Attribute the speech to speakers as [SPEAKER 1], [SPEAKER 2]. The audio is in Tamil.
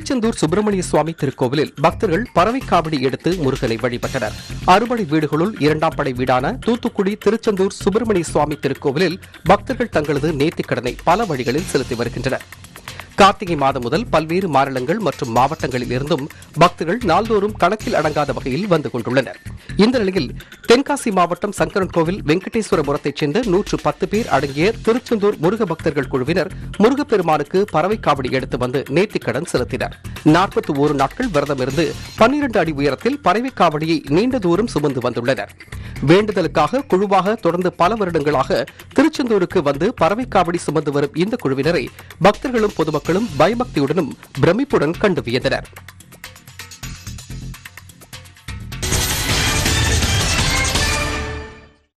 [SPEAKER 1] திருச்செந்தூர் சுப்பிரமணிய சுவாமி திருக்கோவிலில் பக்தர்கள் பறவை காவடி எடுத்து முருகனை வழிபட்டனர் அறுபடை வீடுகளுள் இரண்டாம் படை வீடான தூத்துக்குடி திருச்செந்தூர் சுப்பிரமணிய சுவாமி திருக்கோவிலில் பக்தர்கள் தங்களது நேர்த்திக்கடனை பல வழிகளில் செலுத்தி வருகின்றனர் கார்த்திகை மாதம் முதல் பல்வேறு மாநிலங்கள் மற்றும் மாவட்டங்களில் இருந்தும் பக்தர்கள் நாள்தோறும் கணக்கில் அடங்காத வகையில் வந்து கொண்டுள்ளனர் இந்த நிலையில் தென்காசி மாவட்டம் சங்கரன்கோவில் வெங்கடேஸ்வரபுரத்தைச் சேர்ந்த நூற்று பத்து பேர் அடங்கிய திருச்செந்தூர் முருக பக்தர்கள் குழுவினர் முருகப்பெருமானுக்கு பறவை காவடி எடுத்து வந்து நேர்த்திக்கடன் செலுத்தினர் நாற்பத்தி ஒரு நாட்கள் விரதமிருந்து பன்னிரண்டு அடி உயரத்தில் பறவை காவடியை நீண்ட தூரம் சுமந்து வந்துள்ளனர் வேண்டுதலுக்காக குழுவாக தொடர்ந்து பல வருடங்களாக திருச்செந்தூருக்கு வந்து பறவை காவடி சுமந்து வரும் இந்த குழுவினரை பக்தர்களும் பொதுமக்களும் பயபக்தியுடனும் பிரமிப்புடன் கண்டு வியந்தனர்